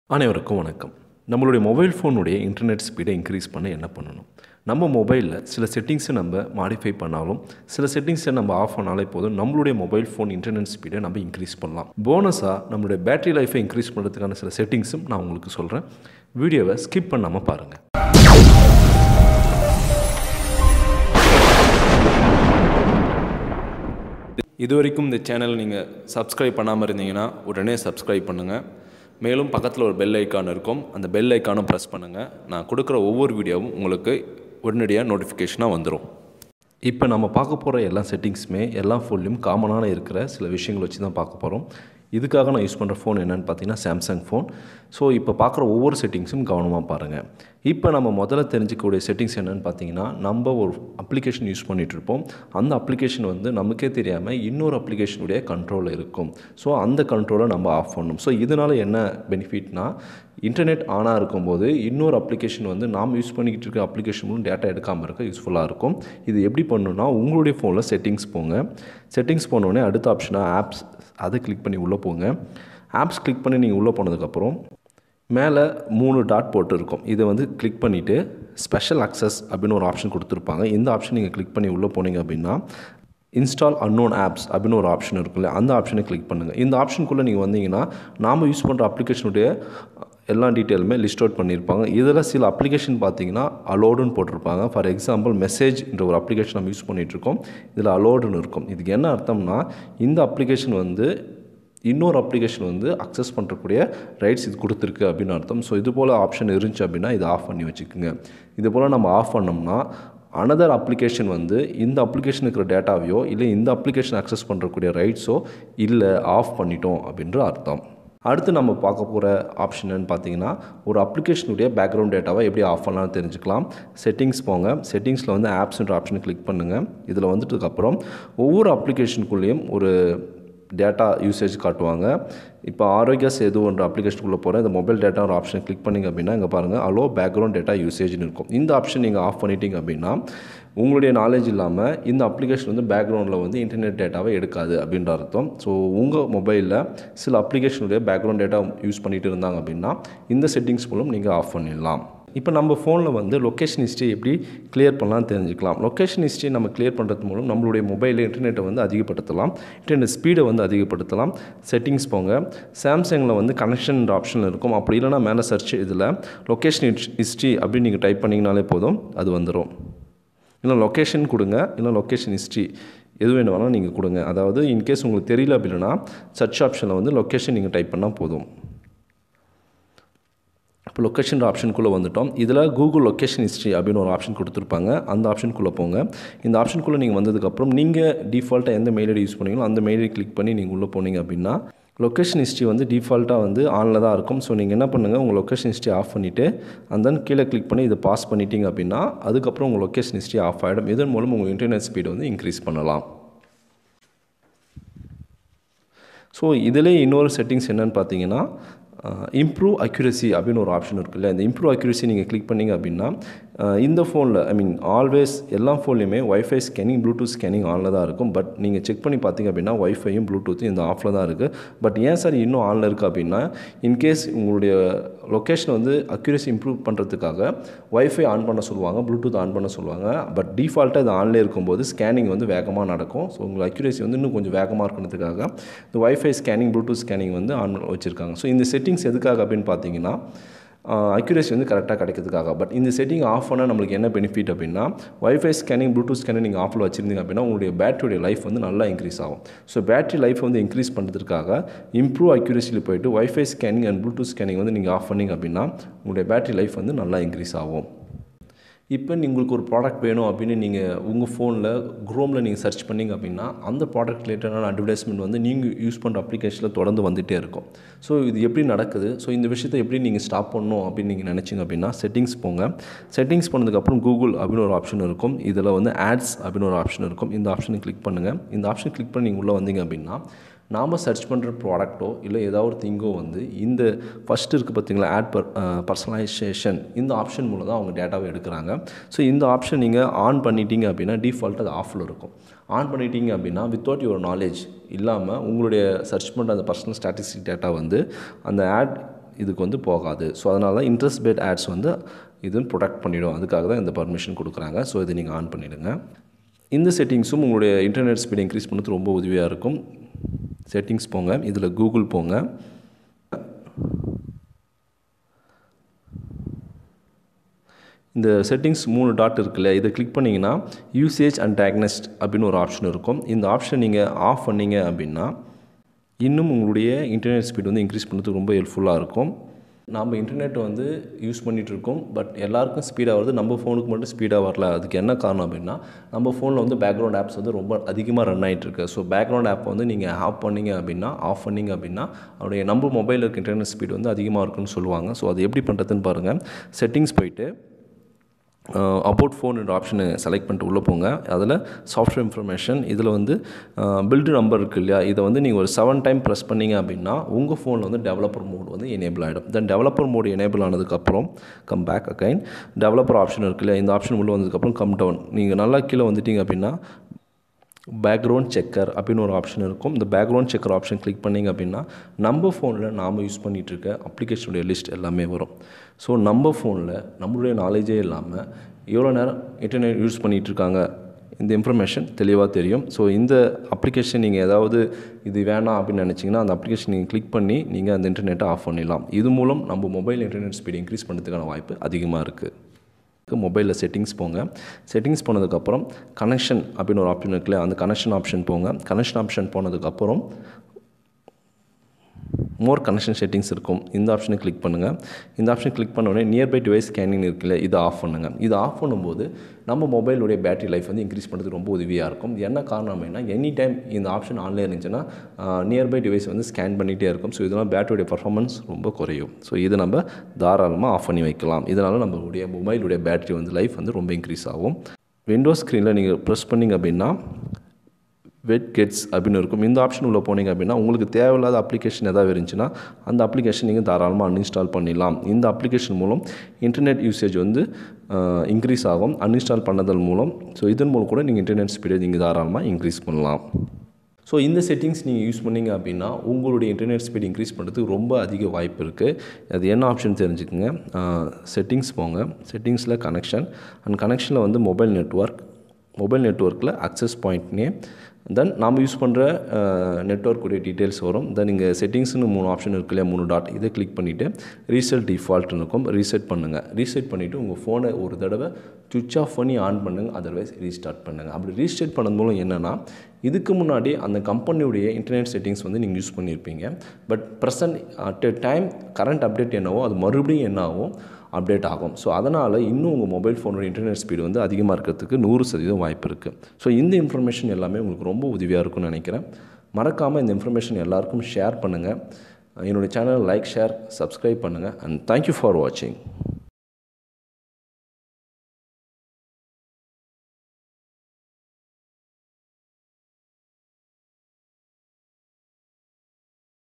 அனைவருக்கும் வணக்கம் நம்மளுடைய மொபைல் ஃபோனுடைய இன்டர்நெட் ஸ்பீடை இன்க்ரீஸ் பண்ண என்ன பண்ணணும் நம்ம மொபைலில் சில செட்டிங்ஸை நம்ம மாடிஃபை பண்ணாலும் சில செட்டிங்ஸை நம்ம ஆஃப் பண்ணாலே போதும் நம்மளுடைய மொபைல் ஃபோன் இன்டர்நெட் ஸ்பீடை நம்ம இன்க்ரீஸ் பண்ணலாம் போனஸாக நம்மளுடைய பேட்டரி லைஃபை இன்க்ரீஸ் பண்ணுறதுக்கான சில செட்டிங்ஸும் நான் உங்களுக்கு சொல்கிறேன் வீடியோவை ஸ்கிப் பண்ணாமல் பாருங்கள் இது வரைக்கும் இந்த சேனல் நீங்கள் சப்ஸ்கிரைப் பண்ணாமல் இருந்தீங்கன்னா உடனே சப்ஸ்கிரைப் பண்ணுங்கள் மேலும் பக்கத்தில் ஒரு பெல் ஐக்கான் இருக்கும் அந்த பெல் ஐக்கானும் ப்ரெஸ் பண்ணுங்கள் நான் கொடுக்குற ஒவ்வொரு வீடியோவும் உங்களுக்கு உடனடியாக நோட்டிஃபிகேஷனாக வந்துடும் இப்போ நம்ம பார்க்க போகிற எல்லா செட்டிங்ஸுமே எல்லா ஃபோன்லேயும் காமனான இருக்கிற சில விஷயங்கள் வச்சு தான் பார்க்க போகிறோம் இதுக்காக நான் யூஸ் பண்ணுற ஃபோன் என்னென்னு பார்த்தீங்கன்னா சாம்சங் ஃபோன் ஸோ இப்போ பார்க்குற ஒவ்வொரு செட்டிங்ஸும் கவனமாக பாருங்கள் இப்போ நம்ம முதல்ல தெரிஞ்சிக்கக்கூடிய செட்டிங்ஸ் என்னென்னு பார்த்தீங்கன்னா நம்ம ஒரு அப்ளிகேஷன் யூஸ் பண்ணிகிட்டு இருப்போம் அந்த அப்ளிகேஷன் வந்து நமக்கே தெரியாமல் இன்னொரு அப்ளிகேஷனுடைய கண்ட்ரோலில் இருக்கும் ஸோ அந்த கண்ட்ரோலை நம்ம ஆஃப் பண்ணணும் ஸோ இதனால் என்ன பெனிஃபிட்னா இன்டர்நெட் ஆனாக இருக்கும்போது இன்னொரு அப்ளிகேஷன் வந்து நாம் யூஸ் பண்ணிக்கிட்டு இருக்க அப்ளிகேஷன் மூலம் டேட்டா எடுக்காமல் இருக்க யூஸ்ஃபுல்லாக இருக்கும் இது எப்படி பண்ணணும்னா உங்களுடைய ஃபோனில் செட்டிங்ஸ் போங்க செட்டிங்ஸ் போனோடனே அடுத்த ஆப்ஷனாக ஆப்ஸ் அதை கிளிக் பண்ணி உள்ளே போங்க ஆப்ஸ் கிளிக் பண்ணி நீங்கள் உள்ளே போனதுக்கப்புறம் மேலே மூணு டாட் போட்டு இருக்கும் இதை வந்து கிளிக் பண்ணிவிட்டு ஸ்பெஷல் அக்சஸ் அப்படின்னு ஒரு ஆப்ஷன் கொடுத்துருப்பாங்க இந்த ஆப்ஷன் நீங்கள் கிளிக் பண்ணி உள்ளே போனீங்க அப்படின்னா இன்ஸ்டால் அன்னோன் ஆப்ஸ் அப்படின்னு ஒரு ஆப்ஷன் இருக்குல்ல அந்த ஆப்ஷனை கிளிக் பண்ணுங்கள் இந்த ஆப்ஷனுக்குள்ளே நீங்கள் வந்தீங்கன்னா நாம் யூஸ் பண்ணுற அப்ளிகேஷனுடைய எல்லா டீட்டெயிலுமே லிஸ்ட் அவுட் பண்ணியிருப்பாங்க இதில் சில அப்ளிகேஷன் பார்த்தீங்கன்னா அலோடுன்னு போட்டிருப்பாங்க ஃபார் எக்ஸாம்பிள் மெசேஜ்ன்ற ஒரு அப்ளிகேஷன் நம்ம யூஸ் பண்ணிகிட்ருக்கோம் இதில் அலோடுன்னு இருக்கும் இதுக்கு என்ன அர்த்தம்னா இந்த அப்ளிகேஷன் வந்து இன்னொரு அப்ளிகேஷன் வந்து அக்சஸ் பண்ணுறக்கூடிய ரைட்ஸ் இது கொடுத்துருக்கு அப்படின்னு அர்த்தம் ஸோ இது போல் ஆப்ஷன் இருந்துச்சு அப்படின்னா இதை ஆஃப் பண்ணி வச்சுக்கோங்க இது போல் நம்ம ஆஃப் பண்ணோம்னா அனதர் அப்ளிகேஷன் வந்து இந்த அப்ளிகேஷன் இருக்கிற டேட்டாவையோ இல்லை இந்த அப்ளிகேஷன் அக்சஸ் பண்ணுறக்கூடிய ரைட்ஸோ இல்லை ஆஃப் பண்ணிட்டோம் அப்படின்ற அர்த்தம் அடுத்து நம்ம பார்க்க போகிற ஆப்ஷன் பார்த்தீங்கன்னா ஒரு அப்ளிகேஷனுடைய பேக்ரவுண்ட் டேட்டாவை எப்படி ஆஃப் பண்ணலாம்னு தெரிஞ்சுக்கலாம் செட்டிங்ஸ் போங்க செட்டிங்ஸில் வந்து ஆப்ஸ்ன்ற ஆப்ஷனை கிளிக் பண்ணுங்கள் இதில் வந்துட்டதுக்கப்புறம் ஒவ்வொரு அப்ளிகேஷனுக்குள்ளேயும் ஒரு டேட்டா யூசேஜ் காட்டுவாங்க இப்போ ஆரோக்கியா சேதுன்ற அப்ளிகேஷனுக்குள்ளே போகிறேன் இந்த மொபைல் டேட்டா ஒரு ஆப்ஷன் கிளிக் பண்ணிங்க அப்படின்னா இங்கே பாருங்கள் அலோ பேக்ரவுண்ட் டேட்டா யூசேஜ்னு இருக்கும் இந்த ஆப்ஷன் நீங்கள் ஆஃப் பண்ணிட்டீங்க அப்படின்னா உங்களுடைய நாலேஜ் இல்லாமல் இந்த அப்ளிகேஷன் வந்து பேக்ரவுண்டில் வந்து இன்டர்நெட் டேட்டாவை எடுக்காது அப்படின்ற அர்த்தம் ஸோ உங்கள் மொபைலில் சில அப்ளிகேஷனுடைய பேக்ரவுண்ட் டேட்டா யூஸ் பண்ணிகிட்டு இருந்தாங்க அப்படின்னா இந்த செட்டிங்ஸ் மூலம் நீங்கள் ஆஃப் பண்ணிடலாம் இப்போ நம்ம ஃபோனில் வந்து லொக்கேஷன் ஹிஸ்ட்ரி எப்படி கிளியர் பண்ணலாம்னு தெரிஞ்சுக்கலாம் லொக்கேஷன் ஹிஸ்ட்ரி நம்ம கிளியர் பண்ணுறது மூலம் நம்மளுடைய மொபைலில் இன்டர்நெட்டை வந்து அதிகப்படுத்தலாம் இன்டர்நெட் ஸ்பீடை வந்து அதிகப்படுத்தலாம் செட்டிங்ஸ் போங்க சாம்சங்கில் வந்து கனெக்ஷன் ஆப்ஷன் இருக்கும் அப்படி இல்லைனா மேலே சர்ச் இதில் லொக்கேஷன் ஹிஸ்ட்ரி அப்படின்னு நீங்கள் டைப் பண்ணிங்கனாலே போதும் அது வந்துடும் இல்லை லொக்கேஷன் கொடுங்க இல்லை லொக்கேஷன் ஹிஸ்ட்ரி எது வேணுமானாலும் நீங்கள் கொடுங்க அதாவது இன்கேஸ் உங்களுக்கு தெரியல அப்படின்னா சர்ச் ஆப்ஷனில் வந்து லொக்கேஷன் நீங்கள் டைப் பண்ணால் போதும் இப்போ லொக்கேஷன் ஆப்ஷனுக்குள்ளே வந்துட்டோம் இதில் கூகுள் லொக்கேஷன் ஹிஸ்ட்ரி அப்படின்னு ஒரு ஆப்ஷன் கொடுத்துருப்பாங்க அந்த ஆப்ஷனுக்குள்ளே போங்க இந்த ஆப்ஷனுக்குள்ளே நீங்கள் வந்ததுக்கப்புறம் நீங்கள் டிஃபால்ட்டாக எந்த மெயில் ஐடி யூஸ் பண்ணீங்களோ அந்த மெயில் ஐடி கிளிக் பண்ணி நீங்கள் உள்ளே போனீங்க அப்படின்னா லொக்கேஷன் ஹிஸ்ட்ரி வந்து டிஃபால்ட்டாக வந்து ஆனில் தான் இருக்கும் ஸோ நீங்கள் என்ன பண்ணுங்கள் உங்கள் லொக்கேஷன் ஹிஸ்ட்ரி ஆஃப் பண்ணிவிட்டு அந்த தென் கீழே கிளிக் பண்ணி இதை பாஸ் பண்ணிட்டீங்க அப்படின்னா அதுக்கப்புறம் உங்கள் லொக்கேஷன் ஹிஸ்ட்ரி ஆஃப் ஆகிடும் இதன் மூலம் உங்கள் இன்டர்நெட் ஸ்பீடு வந்து இன்க்ரீஸ் பண்ணலாம் ஸோ இதிலே இன்னொரு செட்டிங்ஸ் என்னென்னு பார்த்தீங்கன்னா இம்ப்ரூவ் அக்யூரசி அப்படின்னு ஒரு ஆப்ஷன் இருக்குல்ல இந்த இம்ப்ரூவ் அக்யூரசி நீங்கள் கிளிக் பண்ணிங்க அப்படின்னா இந்த ஃபோனில் ஐ மீன் ஆல்வேஸ் எல்லா ஃபோன்லேயுமே ஒய்ஃபை ஸ்கேனிங் ப்ளூடூத் ஸ்கேனிங் ஆனில் தான் இருக்கும் பட் நீங்கள் செக் பண்ணி பார்த்தீங்க அப்படின்னா ஒய்ஃபையும் ப்ளூடூத்தும் இந்த ஆஃபில் தான் இருக்குது பட் ஏன் சார் இன்னும் ஆனில் இருக்குது அப்படின்னா இன்கேஸ் உங்களுடைய லொக்கேஷன் வந்து அக்யூரசி இம்ப்ரூவ் பண்ணுறதுக்காக ஒய்ஃபை ஆன் பண்ண சொல்லுவாங்க ப்ளூடூத் ஆன் பண்ண சொல்லுவாங்க பட் டிஃபால்ட்டாக இது ஆன்லேயே இருக்கும்போது ஸ்கேனிங் வந்து வேகமாக நடக்கும் ஸோ உங்களுக்கு அக்யூரசி வந்து இன்னும் கொஞ்சம் வேகமாக இருக்கிறதுக்காக இந்த ஒய்ஃபை ஸ்கேனிங் ப்ளூடூத் ஸ்கேனிங் வந்து ஆன் வச்சுருக்காங்க ஸோ இந்த செட்டிங்ஸ் எதுக்காக அப்படின்னு பார்த்தீங்கன்னா அக்யூரேசி வந்து கரெக்டாக கிடைக்கிறதுக்காக பட் இந்த செட்டிங் ஆஃப் பண்ணால் நம்மளுக்கு என்ன பெனிஃபிட் அப்படின்னா ஒய்ஃபை ஸ்கேனிங் ப்ளூடூத் ஸ்கேனிங் நீங்கள் ஆஃபில் வச்சுருந்தீங்க அப்படின்னா உங்களுடைய பேட்டரியோட லைஃப் வந்து நல்லா இன்க்ரீஸ் ஆகும் ஸோ பேட்டரி லைஃப் வந்து இன்க்ரீஸ் பண்ணுறதுக்காக இம்ப்ரூவ் அக்யூரேசியில் போயிட்டு wifi scanning and bluetooth scanning வந்து நீங்கள் ஆஃப் பண்ணிங்க அப்படின்னா உங்களுடைய பேட்டரி லைஃப் வந்து நல்லா இன்க்ரீஸ் ஆகும் இப்போ உங்களுக்கு ஒரு ப்ராடக்ட் வேணும் அப்படின்னு நீங்கள் உங்கள் ஃபோனில் க்ரோமில் நீங்கள் சர்ச் பண்ணிங்க அப்படின்னா அந்த ப்ராடக்ட் ரிலேட்டடான அட்வர்டைஸ்மெண்ட் வந்து நீங்கள் யூஸ் பண்ணுற அப்ளிகேஷனில் தொடர்ந்து வந்துகிட்டே இருக்கும் ஸோ இது எப்படி நடக்குது ஸோ இந்த விஷயத்தை எப்படி நீங்கள் ஸ்டாப் பண்ணணும் அப்படின்னு நீங்கள் நினச்சிங்க அப்படின்னா செட்டிங்ஸ் போங்க செட்டிங்ஸ் பண்ணதுக்கப்புறம் கூகுள் அப்படின்னு ஒரு ஆப்ஷன் இருக்கும் இதில் வந்து ஆட்ஸ் அப்படின்னு ஒரு ஆப்ஷன் இருக்கும் இந்த ஆப்ஷனை கிளிக் பண்ணுங்கள் இந்த ஆப்ஷன் கிளிக் பண்ணி நீங்கள் உள்ளே வந்தீங்க அப்படின்னா நாம் சர்ச் பண்ணுற ப்ராடக்ட்டோ இல்லை ஏதாவது ஒரு திங்கோ வந்து இந்த ஃபஸ்ட்டு இருக்குது பார்த்தீங்களா ஆட் பர் பர்சனலைசேஷன் இந்த ஆப்ஷன் மூலம் தான் அவங்க டேட்டாவை எடுக்கிறாங்க ஸோ இந்த ஆப்ஷன் நீங்கள் ஆன் பண்ணிட்டீங்க அப்படின்னா டிஃபால்ட் அது ஆஃபில் இருக்கும் ஆன் பண்ணிட்டீங்க அப்படின்னா வித்தவுட் யுவர் நாலேஜ் இல்லாமல் உங்களுடைய சர்ச் பண்ணுற அந்த பர்சனல் ஸ்டாட்டிஸ்டிக் டேட்டா வந்து அந்த ஆட் இதுக்கு வந்து போகாது ஸோ அதனால தான் இன்ட்ரெஸ்ட் பேட் ஆட்ஸ் வந்து இது ப்ரொடெக்ட் பண்ணிடும் அதுக்காக தான் இந்த பர்மிஷன் கொடுக்குறாங்க ஸோ இதை நீங்கள் ஆன் பண்ணிவிடுங்க இந்த செட்டிங்ஸும் உங்களுடைய இன்டர்நெட் ஸ்பீட் இன்க்ரீஸ் பண்ணுறது ரொம்ப உதவியாக இருக்கும் செட்டிங்ஸ் போங்க இதில் கூகுள் போங்க இந்த செட்டிங்ஸ் மூணு டாட் இருக்குல்ல இதை கிளிக் பண்ணிங்கன்னா யூசேஜ் அண்ட் டயக்னஸ்ட் அப்படின்னு ஒரு ஆப்ஷன் இருக்கும் இந்த ஆப்ஷன் நீங்கள் ஆஃப் பண்ணீங்க அப்படின்னா இன்னும் உங்களுடைய இன்டர்நெட் ஸ்பீட் வந்து இன்க்ரீஸ் பண்ணுறதுக்கு ரொம்ப ஹெல்ப்ஃபுல்லாக இருக்கும் நம்ம இன்டர்நெட் வந்து யூஸ் பண்ணிகிட்டு இருக்கோம் பட் எல்லாருக்கும் ஸ்பீடாக வருது நம்ம ஃபோனுக்கு மட்டும் ஸ்பீடாக வரல அதுக்கு என்ன காரணம் அப்படின்னா நம்ம ஃபோனில் வந்து பேக்ரவுண்ட் ஆப்ஸ் வந்து ரொம்ப அதிகமாக ரன் ஆகிட்டு இருக்கு ஸோ பேக்ரவுண்ட் ஆப் வந்து நீங்கள் ஆஃப் பண்ணீங்க அப்படின்னா ஆஃப் பண்ணீங்க அப்படின்னா அவருடைய நம்ம மொபைலில் இருக்க இன்டர்நெட் ஸ்பீட் வந்து அதிகமாக இருக்குன்னு சொல்லுவாங்க ஸோ அது எப்படி பண்ணுறதுன்னு பாருங்கள் செட்டிங்ஸ் போயிட்டு அபவுட் ஃபோன் ஆப்ஷனை செலக்ட் பண்ணிட்டு உள்ளே போங்க அதில் சாஃப்ட்வேர் இன்ஃபர்மேஷன் இதில் வந்து பில்டு நம்பர் இருக்குது இல்லையா இதை வந்து நீங்கள் ஒரு செவன் டைம் ப்ரெஸ் பண்ணீங்க அப்படின்னா உங்கள் ஃபோனில் வந்து டெவலப்பர் மோட் வந்து எனேபிள் ஆகிடும் தென் டெவலப்பர் மோட் எனேபிள் ஆனதுக்கப்புறம் come back again developer option இருக்கு இல்லையா இந்த ஆப்ஷன் உள்ளே வந்ததுக்கப்புறம் கம் டவுன் நீங்கள் நல்லா கீழே வந்துட்டீங்க அப்படின்னா பேக்ரவுண்ட் செக்கர் அப்படின்னு ஒரு ஆப்ஷன் இருக்கும் இந்த பேக்ரவுண்ட் செக்கர் ஆப்ஷன் கிளிக் பண்ணிங்க அப்படின்னா நம்ம ஃபோனில் நாம் யூஸ் பண்ணிகிட்டு இருக்க அப்ளிகேஷனுடைய லிஸ்ட் எல்லாமே வரும் ஸோ நம்ம ஃபோனில் நம்மளுடைய நாலேஜே இல்லாமல் எவ்வளோ நேரம் இன்டர்நெட் யூஸ் பண்ணிகிட்டு இருக்காங்க இந்த இன்ஃபர்மேஷன் தெளிவாக தெரியும் ஸோ இந்த அப்ளிகேஷன் நீங்கள் ஏதாவது இது வேணாம் அப்படின்னு நினச்சிங்கன்னா அந்த அப்ளிகேஷன் நீங்கள் கிளிக் பண்ணி நீங்கள் அந்த இன்டர்நெட்டை ஆஃப் பண்ணிடலாம் இது மூலம் நம்ம மொபைல் இன்டர்நெட் ஸ்பீட் இன்க்ரீஸ் பண்ணுறதுக்கான வாய்ப்பு அதிகமாக இருக்குது மொபைலில் செட்டிங்ஸ் போங்க செட்டிங்ஸ் போனதுக்கப்புறம் கனெக்ஷன் அப்படின்னு ஒரு ஆப்ஷன் இருக்குல்ல அந்த கனெக்ஷன் ஆப்ஷன் போங்க கனெக்ஷன் ஆப்ஷன் போனதுக்கப்புறம் மோர் கனெக்ஷன் செட்டிங்ஸ் இருக்கும் இந்த ஆப்ஷனை கிளிக் பண்ணுங்கள் இந்த ஆப்ஷன் கிளிக் பண்ண உடனே நியர்பை டிவைஸ் ஸ்கேனிங் இருக்குல்ல இதை ஆஃப் பண்ணுங்கள் இது ஆஃப் பண்ணும்போது நம்ம மொபைலுடைய பேட்டரி லைஃப் வந்து இன்க்ரீஸ் பண்ணுறதுக்கு ரொம்ப உதவியாக இருக்கும் என்ன காரணம் அப்படின்னா எனி டைம் இந்த ஆப்ஷன் ஆன்லைன் இருந்துச்சுன்னா நியர்பை டிவைஸ் வந்து ஸ்கேன் பண்ணிகிட்டே இருக்கும் ஸோ இதனால் பேட்டரியுடைய பர்ஃபார்மன்ஸ் ரொம்ப குறையும் ஸோ இதை நம்ம தாராளமாக ஆஃப் பண்ணி வைக்கலாம் இதனால் நம்மளுடைய மொபைலுடைய பேட்டரி வந்து லைஃப் வந்து ரொம்ப இன்க்ரீஸ் ஆகும் விண்டோஸ் ஸ்க்ரீனில் நீங்கள் ப்ரெஸ் பண்ணிங்க அப்படின்னா வெட் கெட்ஸ் அப்படின்னு இருக்கும் இந்த ஆப்ஷன் உள்ளே போனீங்க அப்படின்னா உங்களுக்கு தேவையில்லாத அப்ளிகேஷன் ஏதாவது இருந்துச்சுன்னா அந்த அப்ளிகேஷன் நீங்கள் தாராளமாக அன்இன்ஸ்டால் பண்ணிடலாம் இந்த அப்ளிகேஷன் மூலம் இன்டர்நெட் யூசேஜ் வந்து இன்க்ரீஸ் ஆகும் அன்இன்ஸ்டால் பண்ணதன் மூலம் ஸோ இதன் மூலம் கூட நீங்கள் இன்டர்நெட் ஸ்பீடை நீங்கள் தாராளமாக இன்க்ரீஸ் பண்ணலாம் ஸோ இந்த செட்டிங்ஸ் நீங்கள் யூஸ் பண்ணீங்க அப்படின்னா உங்களுடைய இன்டர்நெட் ஸ்பீட் இன்க்ரீஸ் பண்ணுறதுக்கு ரொம்ப அதிக வாய்ப்பு இருக்குது அது என்ன ஆப்ஷன் தெரிஞ்சுக்கோங்க செட்டிங்ஸ் போங்க செட்டிங்ஸில் கனெக்ஷன் அண்ட் கனெக்ஷனில் வந்து மொபைல் நெட்ஒர்க் மொபைல் நெட்ஒர்க்கில் அக்சஸ் பாயிண்ட் நேம் தென் நாம் யூஸ் பண்ணுற நெட்ஒர்க்குடைய டீட்டெயில்ஸ் வரும் தென் இங்கே செட்டிங்ஸ்னு மூணு ஆப்ஷன் இருக்கு இல்லையா மூணு டாட் இதை கிளிக் பண்ணிவிட்டு ரீசெட் டிஃபால்ட்னு இருக்கும் ரீசெட் பண்ணுங்கள் ரீசெட் பண்ணிவிட்டு உங்கள் ஃபோனை ஒரு தடவை சுவிட்ச் ஆஃப் பண்ணி ஆன் பண்ணுங்கள் அதர்வைஸ் ரீஸ்டார்ட் பண்ணுங்கள் அப்படி ரீஸ்டார்ட் பண்ணது மூலம் என்னென்னா இதுக்கு முன்னாடி அந்த கம்பெனியுடைய இன்டர்நெட் செட்டிங்ஸ் வந்து நீங்கள் யூஸ் பண்ணியிருப்பீங்க but present at a time current update என்னவோ அது மறுபடியும் என்ன ஆகும் அப்டேட் ஆகும் ஸோ அதனால் இன்னும் உங்கள் மொபைல் ஃபோனோட இன்டர்நெட் ஸ்பீடு வந்து அதிகமாக இருக்கிறதுக்கு நூறு சதவீதம் வாய்ப்பு இருக்குது ஸோ இந்த இன்ஃபர்மேஷன் எல்லாமே உங்களுக்கு ரொம்ப உதவியாக இருக்கும்னு நினைக்கிறேன் மறக்காமல் இந்த இன்ஃபர்மேஷன் எல்லாருக்கும் ஷேர் பண்ணுங்கள் என்னுடைய சேனல் லைக் ஷேர் சப்ஸ்கிரைப் பண்ணுங்கள் அண்ட் தேங்க்யூ ஃபார் வாட்சிங்